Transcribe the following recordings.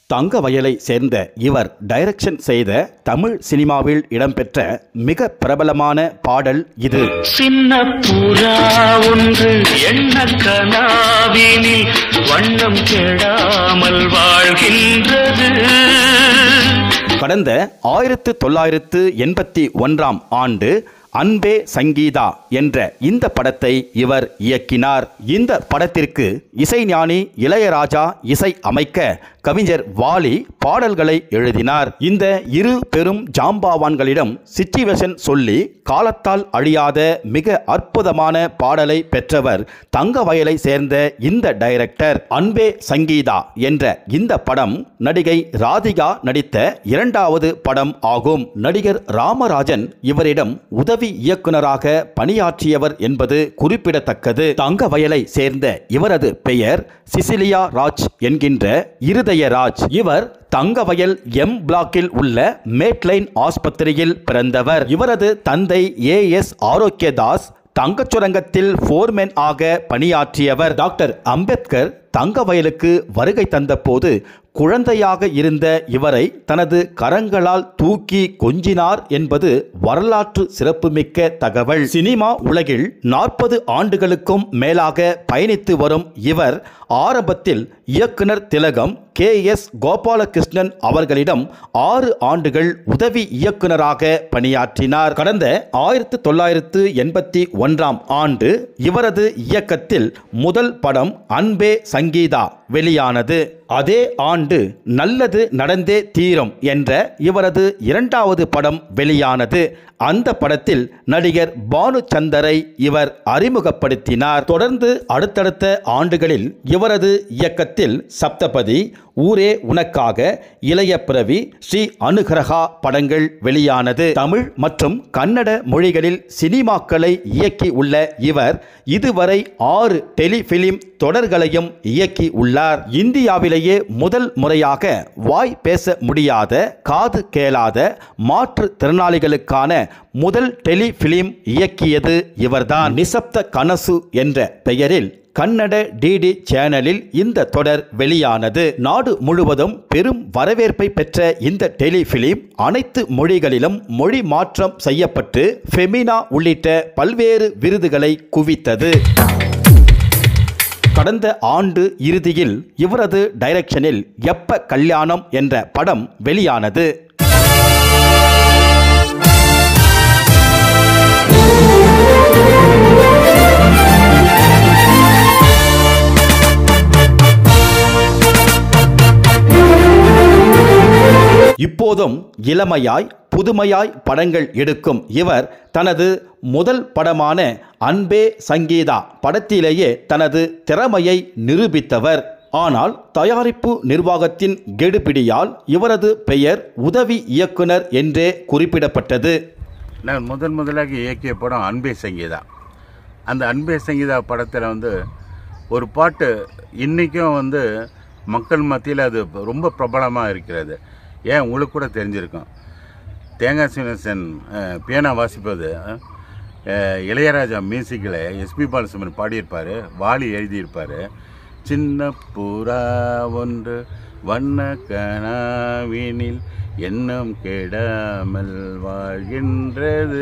தங்க வயலை சேர்ந்த இவர் டைரக்ஷன் செய்த தமிழ் சினிமாவில் இடம்பெற்ற மிக பிரபலமான பாடல் இது சின்ன புறா ஒன்று எண்ண கனாவினில் வண்ணம் கெடாமல் வாழ்கின்றது கடந்த ஆயிரத்து தொள்ளாயிரத்து எண்பத்தி ஒன்றாம் ஆண்டு அன்பே சங்கீதா என்ற இந்த படத்தை இவர் இயக்கினார் இந்த படத்திற்கு இசைஞானி இளையராஜா இசை அமைக்க கவிஞர் வாலி பாடல்களை எழுதினார் இந்த இரு பெரும் ஜாம்பாவான்களிடம் சிச்சுவேஷன் சொல்லி காலத்தால் அழியாத மிக அற்புதமான பாடலை பெற்றவர் தங்க வயலை சேர்ந்த இந்த டைரக்டர் அன்பே சங்கீதா என்ற இந்த படம் நடிகை ராதிகா நடித்த இரண்டாவது படம் ஆகும் நடிகர் ராமராஜன் இவரிடம் உதவி இயக்குனராக பணியாற்றியவர் என்பது குறிப்பிடத்தக்கது தங்க வயலை சேர்ந்த இவரது பெயர் சிசிலியா ராஜ் என்கின்ற இருதயராஜ் இவர் தங்கவயல் எம் பிளாக்கில் உள்ள மேட்லைன் ஆஸ்பத்திரியில் பிறந்தவர் இவரது தந்தை ஏ எஸ் ஆரோக்கியதாஸ் தங்கச் சுரங்கத்தில் ஃபோர்மேன் ஆக பணியாற்றியவர் டாக்டர் அம்பேத்கர் தங்கவயலுக்கு வருகை தந்தபோது குழந்தையாக இருந்த இவரை தனது கரங்களால் தூக்கி கொஞ்சினார் என்பது வரலாற்று சிறப்புமிக்க தகவல் சினிமா உலகில் நாற்பது ஆண்டுகளுக்கும் மேலாக பயணித்து வரும் இவர் ஆரம்பத்தில் இயக்குனர் திலகம் கே எஸ் கோபாலகிருஷ்ணன் அவர்களிடம் ஆறு ஆண்டுகள் உதவி இயக்குனராக பணியாற்றினார் கடந்த ஆயிரத்து தொள்ளாயிரத்து எண்பத்தி ஒன்றாம் ஆண்டு இவரது இயக்கத்தில் முதல் படம் அன்பே சங்கீதா வெளியானது அதே ஆண்டு நல்லது நடந்தே தீரும் என்ற இவரது இரண்டாவது படம் வெளியானது அந்த படத்தில் நடிகர் பானுச்சந்தரை இவர் அறிமுகப்படுத்தினார் தொடர்ந்து அடுத்தடுத்த ஆண்டுகளில் இவரது இயக்கத்தில் சப்தபதி ஊரே உனக்காக இளைய பிறவி ஸ்ரீ அனுகிரகா படங்கள் வெளியானது தமிழ் மற்றும் கன்னட மொழிகளில் சினிமாக்களை இயக்கி உள்ள இவர் இதுவரை ஆறு டெலிஃபிலிம் தொடர்களையும் இயக்கி உள்ளார் இந்தியாவிலேயே முதல் முறையாக வாய் பேச முடியாத காது கேளாத மாற்றுத் திறனாளிகளுக்கான முதல் டெலிஃபிலிம் இயக்கியது இவர்தான் நிசப்த கனசு என்ற பெயரில் கன்னட டிடி சேனலில் இந்த தொடர் வெளியானது நாடு முழுவதும் பெரும் வரவேற்பை பெற்ற இந்த டெலிஃபிலிம் அனைத்து மொழிகளிலும் மொழி மாற்றம் செய்யப்பட்டு ஃபெமினா உள்ளிட்ட பல்வேறு விருதுகளை குவித்தது கடந்த ஆண்டு இறுதியில் இவரது டைரக்ஷனில் எப்ப கல்யாணம் என்ற படம் வெளியானது இப்போதும் இளமையாய் புதுமையாய் படங்கள் எடுக்கும் இவர் தனது முதல் படமான அன்பே சங்கீதா படத்திலேயே தனது திறமையை நிரூபித்தவர் ஆனால் தயாரிப்பு நிர்வாகத்தின் கெடுபிடியால் இவரது பெயர் உதவி இயக்குனர் என்றே குறிப்பிடப்பட்டது நான் முதன் முதலாக இயக்கிய படம் அன்பே சங்கீதா அந்த அன்பே சங்கீதா படத்தில் வந்து ஒரு பாட்டு இன்றைக்கும் வந்து மக்கள் மத்தியில் அது ரொம்ப பிரபலமாக இருக்கிறது ஏன் உங்களுக்கு கூட தெரிஞ்சிருக்கும் தேங்காய் சீனிவாசன் பியானோ வாசிப்பது அஹ், இளையராஜா மியூசிக்கில் எஸ்பி பாலசுமன் பாடியிருப்பார் வாலி எழுதியிருப்பார் சின்ன புறா ஒன்று வண்ண கனாவினில் எண்ணம் கெடாமல் வாழ்கின்றது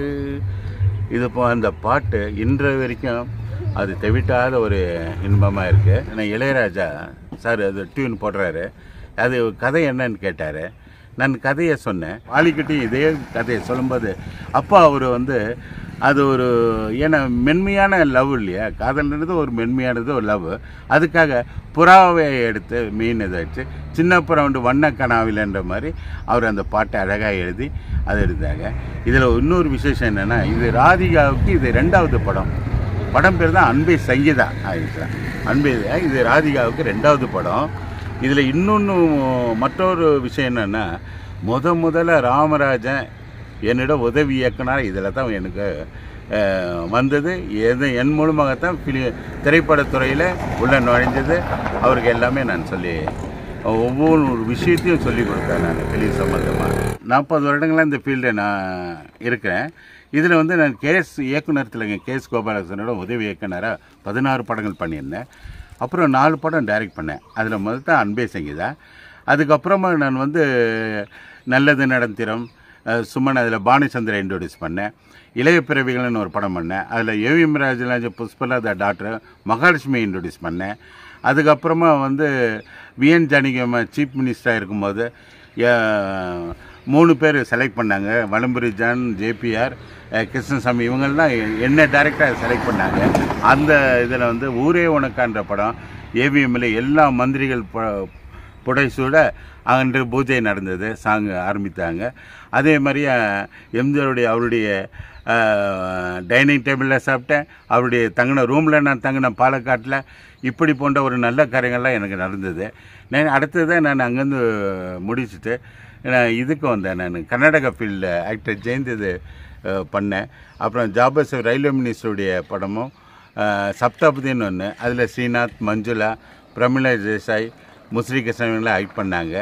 இது இப்போ அந்த பாட்டு இன்று வரைக்கும் அது தெவிட்டாத ஒரு இன்பமாக இருக்குது ஆனால் இளையராஜா சார் அது டியூன் போடுறாரு அது கதை என்னன்னு கேட்டார் நான் கதையை சொன்னேன் வாலிக்கிட்டையும் இதே கதையை சொல்லும்போது அப்போ அவர் வந்து அது ஒரு ஏன்னா மென்மையான லவ் இல்லையா காதல்ன்றது ஒரு மென்மையானது ஒரு லவ் அதுக்காக புறாவை எடுத்து மீன் இதை வச்சு சின்ன புறா வந்து வண்ண கனாவில்ன்ற மாதிரி அவர் அந்த பாட்டை அழகாக எழுதி அதை எடுத்தாங்க இதில் இன்னொரு விசேஷம் என்னென்னா இது ராதிகாவுக்கு இது ரெண்டாவது படம் படம் பேர் தான் அன்பே சங்கீதா ஆயிடுச்சு அன்பே இது ராதிகாவுக்கு ரெண்டாவது படம் இதில் இன்னொன்று மற்றொரு விஷயம் என்னென்னா முத முதல்ல ராமராஜன் என்னிடம் உதவி இயக்குனர் இதில் தான் எனக்கு அஹ், வந்தது எது என் மூலமாகத்தான் பிலி திரைப்படத்துறையில் உள்ள நுழைஞ்சது அவருக்கு எல்லாமே நான் சொல்லி ஒவ்வொரு விஷயத்தையும் சொல்லி கொடுத்தேன் நான் ஃபிலிம் சம்மந்தமாக நாற்பது வருடங்களாக இந்த ஃபீல்டில் நான் இருக்கிறேன் இதில் வந்து நான் கேஎஸ் இயக்குனர் திலங்க கேஎஸ் கோபாலகிருஷ்ணனோட உதவி இயக்குனராக பதினாறு படங்கள் பண்ணியிருந்தேன் அப்புறம் நாலு படம் டைரக்ட் பண்ணேன் அதில் முதல் தான் அன்பே சங்கீதா அதுக்கப்புறமா நான் வந்து நல்லது நடந்திரம் அஹ், சுமன் அதில் பானுச்சந்திரன் இன்ட்ரோடியூஸ் பண்ணேன் இளைய பிறவிகள்னு ஒரு படம் பண்ணேன் அதில் AVM Rajaraja Pushpalatha doctor Mahalakshmi introduce பண்ணேன் அதுக்கப்புறமா வந்து விஎன் ஜானகியம்மா சீஃப் மினிஸ்டராக இருக்கும்போது அஹ், மூணு பேர் செலக்ட் பண்ணாங்க வலம்புரி ஜான் ஜேபிஆர் கிருஷ்ணசாமி இவங்கெல்லாம் என்ன டேரக்டராக செலக்ட் பண்ணாங்க அந்த இதில் வந்து ஊரே உனக்கான்ற படம் ஏவிஎம்மில் எல்லா மந்திரிகள் ப- புடைசூட அன்று பூஜை நடந்தது சாங் ஆரம்பித்தாங்க அதே மாதிரி அஹ், எம்ஜிஆருடைய அவருடைய டைனிங் டேபிளில் சாப்பிட்டேன் அவருடைய தங்கின ரூமில் நான் தங்கின பாலக்காட்டில் இப்படி போன்ற ஒரு நல்ல காரியங்கள்லாம் எனக்கு நடந்தது நான் அடுத்தது நான் அங்கேருந்து முடிச்சுட்டு நான் இதுக்கு வந்தேன் நான் கர்நாடகா ஃபீல்டில் ஆக்டர் ஜெயந்திது அஹ், பண்ணேன் அப்புறம் ஜாபஸ் ரயில்வே மினிஸ்டருடைய படமும் அஹ், சப்தாபதின்னு ஒன்று அதில் ஸ்ரீநாத் மஞ்சுளா பிரமிளா தேசாய் முஸ்ரீ கிருஷ்ணன்லாம் ஆக்ட் பண்ணாங்க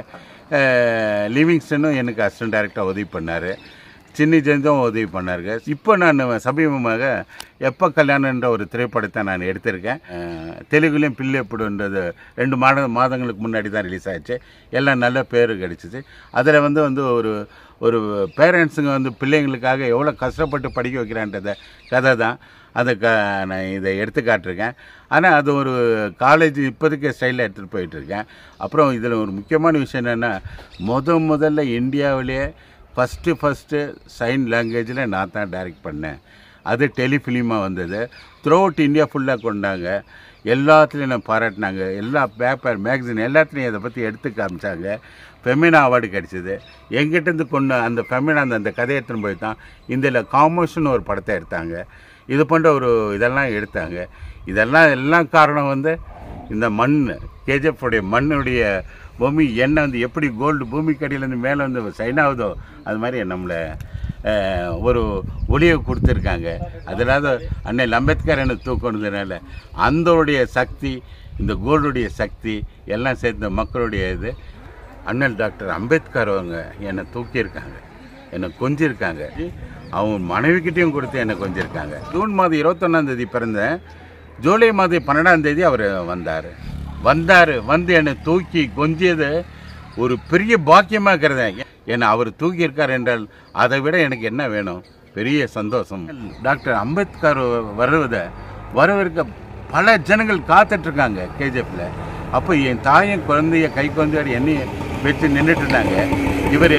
அஹ், லிவிங்ஸ்டனும் எனக்கு அசிஸ்டன்ட் டைரக்டர் உதவி பண்ணார் சின்னி ஜெயந்தும் உதவி பண்ணாருங்க இப்போ நான் சமீபமாக எப்போ கல்யாணம்ன்ற ஒரு திரைப்படத்தை நான் எடுத்திருக்கேன் அஹ், தெலுங்குலேயும் பிள்ளைப்படுன்றது ரெண்டு மாத மாதங்களுக்கு முன்னாடி தான் ரிலீஸ் ஆச்சு எல்லாம் நல்ல பேர் கிடைச்சிச்சு அதில் வந்து வந்து ஒரு ஒரு பேரண்ட்ஸுங்க வந்து பிள்ளைங்களுக்காக எவ்வளோ கஷ்டப்பட்டு படிக்க வைக்கிறான்றத கதை தான் அதை க நான் இதை எடுத்து காட்டிருக்கேன் ஆனால் அது ஒரு காலேஜ் இப்போதைக்கு ஸ்டைலில் எடுத்துகிட்டு போயிட்டுருக்கேன் அப்புறம் இதில் ஒரு முக்கியமான விஷயம் என்னென்னா முத முதல்ல இந்தியாவிலேயே ஃபஸ்ட்டு ஃபஸ்ட்டு சைன் லாங்குவேஜில் நான் தான் டைரக்ட் பண்ணேன் அது டெலிஃபிலிமாக வந்தது த்ரூ அவுட் இந்தியா ஃபுல்லாக கொண்டாங்க எல்லாத்துலேயும் நான் பாராட்டினாங்க எல்லா பேப்பர் மேக்சின் எல்லாத்துலேயும் இதை பற்றி எடுத்து காமிச்சாங்க ஃபெமினா அவார்டு கிடச்சிது எங்கிட்டேருந்து கொண்டு அந்த ஃபெமினா அந்த அந்த கதையை எடுத்துன்னு போய் தான் இதில் காமோஷன் ஒரு படத்தை எடுத்தாங்க இது போன்ற ஒரு இதெல்லாம் எடுத்தாங்க இதெல்லாம் எல்லாம் காரணம் வந்து இந்த மண் கேஜிஎஃப் உடைய மண்ணுடைய பூமி எண்ணெய் வந்து எப்படி கோல்டு பூமிக்கு அடியிலேருந்து மேலே வந்து சைன் ஆகுதோ அது மாதிரி நம்மளை அஹ், ஒரு ஒளியை கொடுத்துருக்காங்க அதனால அன்னை அம்பேத்கர் எனக்கு தூக்கினதுனால அந்தோடைய சக்தி இந்த கோல்டுடைய சக்தி எல்லாம் சேர்ந்த மக்களுடைய இது அண்ணல் டாக்டர் அம்பேத்கர் அவங்க என்னை தூக்கியிருக்காங்க என்னை கொஞ்சிருக்காங்க அவங்க மனைவிக்கிட்டையும் கொடுத்து என்னை கொஞ்சிருக்காங்க ஜூன் மாதம் இருபத்தொன்னாம் தேதி பிறந்தேன் ஜூலை மாதம் பன்னெண்டாம் தேதி அவர் வந்தார் வந்தார் வந்து என்னை தூக்கி கொஞ்சியது ஒரு பெரிய பாக்கியமாக கருதேன் என்னை அவர் தூக்கியிருக்கார் என்றால் அதை விட எனக்கு என்ன வேணும் பெரிய சந்தோஷம் டாக்டர் அம்பேத்கர் வருவதை வரவிருக்க பல ஜனங்கள் காத்துட்ருக்காங்க கேஜிஎஃப்ல அப்போ என் தாயும் குழந்தைய கை குழந்தையோட என்னைய வச்சு நின்றுட்டு இருந்தாங்க இவர்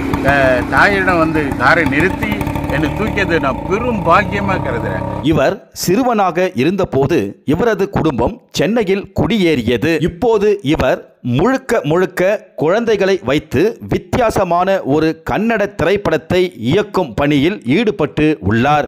தாயிடம் வந்து காரை நிறுத்தி என்னை தூக்கியது நான் பெரும் பாக்கியமாக கருதுறேன் இவர் சிறுவனாக இருந்தபோது இவரது குடும்பம் சென்னையில் குடியேறியது இப்போது இவர் முழுக்க முழுக்க குழந்தைகளை வைத்து வித்தியாசமான ஒரு கன்னட திரைப்படத்தை இயக்கும் பணியில் ஈடுபட்டு உள்ளார்